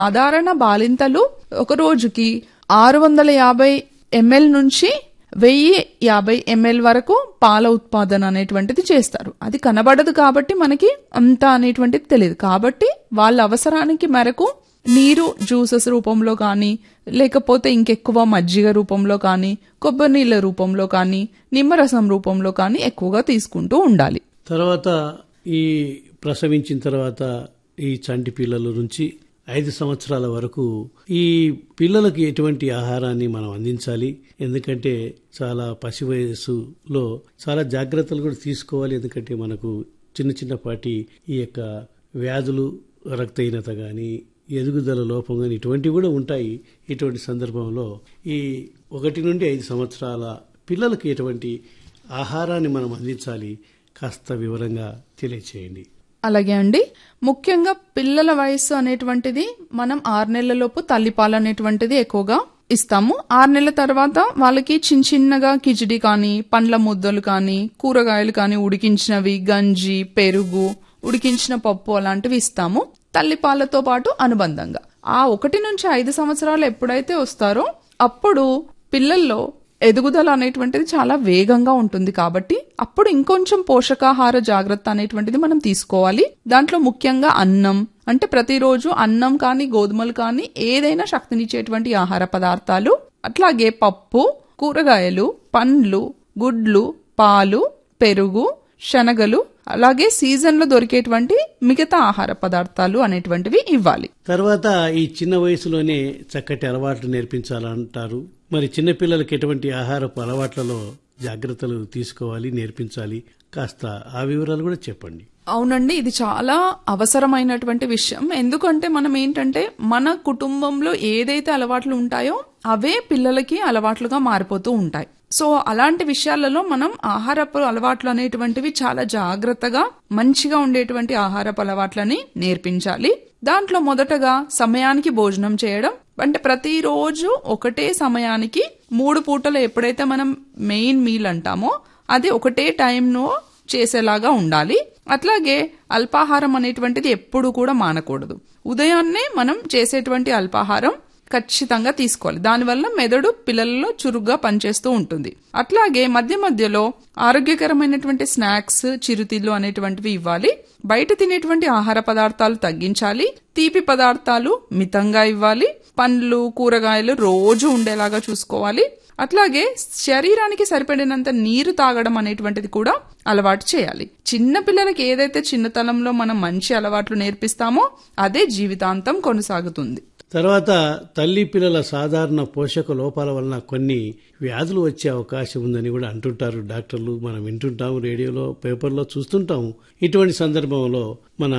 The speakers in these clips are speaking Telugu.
సాధారణ బాలింతలు ఒక రోజుకి ఆరు వందల యాభై ఎంఎల్ నుంచి వెయ్యి యాభై ఎంఎల్ వరకు పాల ఉత్పాదన అనేటువంటిది చేస్తారు అది కనబడదు కాబట్టి మనకి అంత అనేటువంటిది తెలియదు కాబట్టి వాళ్ళ అవసరానికి మేరకు నీరు జ్యూసెస్ రూపంలో కానీ లేకపోతే ఇంకెక్కువ మజ్జిగ రూపంలో కానీ కొబ్బరి నీళ్ళ రూపంలో కానీ నిమ్మరసం రూపంలో కానీ ఎక్కువగా తీసుకుంటూ ఉండాలి తర్వాత ఈ ప్రసవించిన తర్వాత ఈ చంటి పిల్లల నుంచి ఐదు సంవత్సరాల వరకు ఈ పిల్లలకు ఎటువంటి ఆహారాన్ని మనం అందించాలి ఎందుకంటే చాలా పసి వయస్సులో చాలా జాగ్రత్తలు కూడా తీసుకోవాలి ఎందుకంటే మనకు చిన్న చిన్నపాటి ఈ యొక్క వ్యాధులు రక్తహీనత కానీ ఎదుగుదల లోపం కానీ ఇటువంటివి కూడా ఉంటాయి ఇటువంటి సందర్భంలో ఈ ఒకటి నుండి ఐదు సంవత్సరాల పిల్లలకు ఎటువంటి ఆహారాన్ని మనం అందించాలి కాస్త వివరంగా తెలియచేయండి అలాగే అండి ముఖ్యంగా పిల్లల వయస్సు అనేటువంటిది మనం ఆరు నెలలలోపు తల్లిపాలు అనేటువంటిది ఎక్కువగా ఇస్తాము ఆరు నెలల తర్వాత వాళ్ళకి చిన్న చిన్నగా కిచిడి కానీ పండ్ల ముద్దలు కానీ కూరగాయలు కానీ ఉడికించినవి గంజి పెరుగు ఉడికించిన పప్పు అలాంటివి ఇస్తాము తల్లిపాలతో పాటు అనుబంధంగా ఆ ఒకటి నుంచి ఐదు సంవత్సరాలు ఎప్పుడైతే వస్తారో అప్పుడు పిల్లల్లో ఎదుగుదల అనేటువంటిది చాలా వేగంగా ఉంటుంది కాబట్టి అప్పుడు ఇంకొంచెం పోషకాహార జాగ్రత్త అనేటువంటిది మనం తీసుకోవాలి దాంట్లో ముఖ్యంగా అన్నం అంటే ప్రతిరోజు అన్నం కానీ గోధుమలు కానీ ఏదైనా శక్తినిచ్చేటువంటి ఆహార పదార్థాలు అట్లాగే పప్పు కూరగాయలు పండ్లు గుడ్లు పాలు పెరుగు శనగలు అలాగే సీజన్ లో దొరికేటువంటి మిగతా ఆహార పదార్థాలు అనేటువంటివి ఇవ్వాలి తర్వాత ఈ చిన్న వయసులోనే చక్కటి అలవాట్లు నేర్పించాలంటారు మరి చిన్నపిల్లలకి ఎటువంటి ఆహారపు అలవాట్లలో జాగ్రత్తలు తీసుకోవాలి నేర్పించాలి కాస్త ఆ వివరాలు కూడా చెప్పండి అవునండి ఇది చాలా అవసరమైనటువంటి విషయం ఎందుకంటే మనం ఏంటంటే మన కుటుంబంలో ఏదైతే అలవాట్లు ఉంటాయో అవే పిల్లలకి అలవాట్లుగా మారిపోతూ ఉంటాయి సో అలాంటి విషయాలలో మనం ఆహారపు అలవాట్లు అనేటువంటివి చాలా జాగ్రత్తగా మంచిగా ఉండేటువంటి ఆహారపు అలవాట్లని నేర్పించాలి దాంట్లో మొదటగా సమయానికి భోజనం చేయడం అంటే ప్రతిరోజు ఒకటే సమయానికి మూడు పూటలు ఎప్పుడైతే మనం మెయిన్ మీల్ అంటామో అది ఒకటే టైంలో చేసేలాగా ఉండాలి అట్లాగే అల్పాహారం అనేటువంటిది ఎప్పుడు కూడా మానకూడదు ఉదయాన్నే మనం చేసేటువంటి అల్పాహారం ఖచ్చితంగా తీసుకోవాలి దానివల్ల మెదడు పిల్లలలో చురుగ్గా పనిచేస్తూ ఉంటుంది అట్లాగే మధ్య మధ్యలో ఆరోగ్యకరమైనటువంటి స్నాక్స్ చిరుతిళ్ళు అనేటువంటివి ఇవ్వాలి బయట తినేటువంటి ఆహార పదార్థాలు తగ్గించాలి తీపి పదార్థాలు మితంగా ఇవ్వాలి పండ్లు కూరగాయలు రోజు ఉండేలాగా చూసుకోవాలి అట్లాగే శరీరానికి సరిపడినంత నీరు తాగడం అనేటువంటిది కూడా అలవాటు చేయాలి చిన్న పిల్లలకి ఏదైతే చిన్నతనంలో మనం మంచి అలవాట్లు నేర్పిస్తామో అదే జీవితాంతం కొనసాగుతుంది తర్వాత తల్లి పిల్లల సాధారణ పోషక లోపాల వలన కొన్ని వ్యాధులు వచ్చే అవకాశం ఉందని కూడా అంటుంటారు డాక్టర్లు మనం వింటుంటాము రేడియోలో పేపర్లో చూస్తుంటాము ఇటువంటి సందర్భంలో మన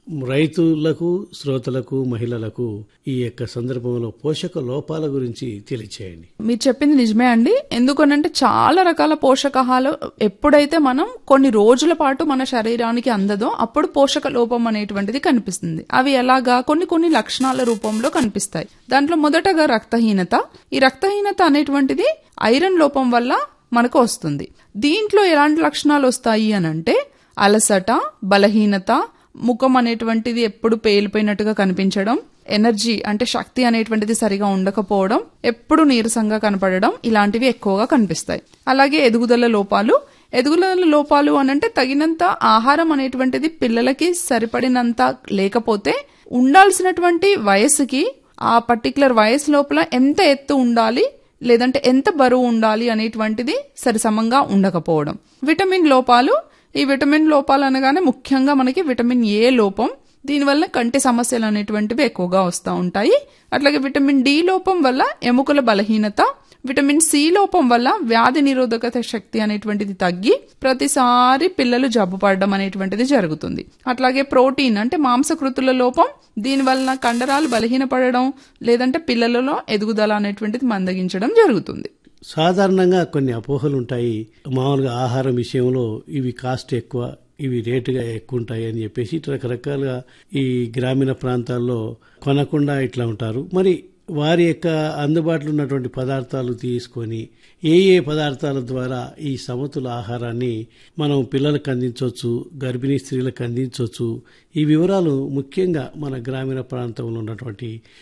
రైతులకు శ్రోతలకు మహిళలకు ఈ యొక్క సందర్భంలో పోషక లోపాల గురించి తెలియచేయండి మీరు చెప్పింది నిజమే అండి ఎందుకనంటే చాలా రకాల పోషకాహాలు ఎప్పుడైతే మనం కొన్ని రోజుల పాటు మన శరీరానికి అందదో అప్పుడు పోషక లోపం అనేటువంటిది కనిపిస్తుంది అవి ఎలాగా కొన్ని కొన్ని లక్షణాల రూపంలో కనిపిస్తాయి దాంట్లో మొదటగా రక్తహీనత ఈ రక్తహీనత అనేటువంటిది ఐరన్ లోపం వల్ల మనకు వస్తుంది దీంట్లో ఎలాంటి లక్షణాలు వస్తాయి అనంటే అలసట బలహీనత ముఖం అనేటువంటిది ఎప్పుడు పేలిపోయినట్టుగా కనిపించడం ఎనర్జీ అంటే శక్తి అనేటువంటిది సరిగా ఉండకపోవడం ఎప్పుడు నీరసంగా కనపడడం ఇలాంటివి ఎక్కువగా కనిపిస్తాయి అలాగే ఎదుగుదల లోపాలు ఎదుగుదల లోపాలు అనంటే తగినంత ఆహారం అనేటువంటిది పిల్లలకి సరిపడినంత లేకపోతే ఉండాల్సినటువంటి వయసుకి ఆ పర్టికులర్ వయసు లోపల ఎంత ఎత్తు ఉండాలి లేదంటే ఎంత బరువు ఉండాలి అనేటువంటిది సరిసమంగా ఉండకపోవడం విటమిన్ లోపాలు ఈ విటమిన్ లోపాలు అనగానే ముఖ్యంగా మనకి విటమిన్ ఏ లోపం దీనివల్ల కంటి సమస్యలు అనేటువంటివి ఎక్కువగా వస్తూ ఉంటాయి అట్లాగే విటమిన్ డి లోపం వల్ల ఎముకల బలహీనత విటమిన్ సి లోపం వల్ల వ్యాధి నిరోధకత శక్తి అనేటువంటిది తగ్గి ప్రతిసారి పిల్లలు జబ్బు పడడం అనేటువంటిది జరుగుతుంది అట్లాగే ప్రోటీన్ అంటే మాంసకృతుల లోపం దీనివల్ల కండరాలు బలహీనపడడం లేదంటే పిల్లలలో ఎదుగుదల అనేటువంటిది మందగించడం జరుగుతుంది సాధారణంగా కొన్ని అపోహలు ఉంటాయి మామూలుగా ఆహారం విషయంలో ఇవి కాస్ట్ ఎక్కువ ఇవి రేటుగా ఎక్కువ ఉంటాయి అని చెప్పేసి రకరకాలుగా ఈ గ్రామీణ ప్రాంతాల్లో కొనకుండా ఇట్లా ఉంటారు మరి వారి యొక్క అందుబాటులో ఉన్నటువంటి పదార్థాలు తీసుకొని ఏ ఏ పదార్థాల ద్వారా ఈ సమతుల ఆహారాన్ని మనం పిల్లలకు అందించవచ్చు గర్భిణీ స్త్రీలకు అందించవచ్చు ఈ వివరాలు ముఖ్యంగా మన గ్రామీణ ప్రాంతంలో ఉన్నటువంటి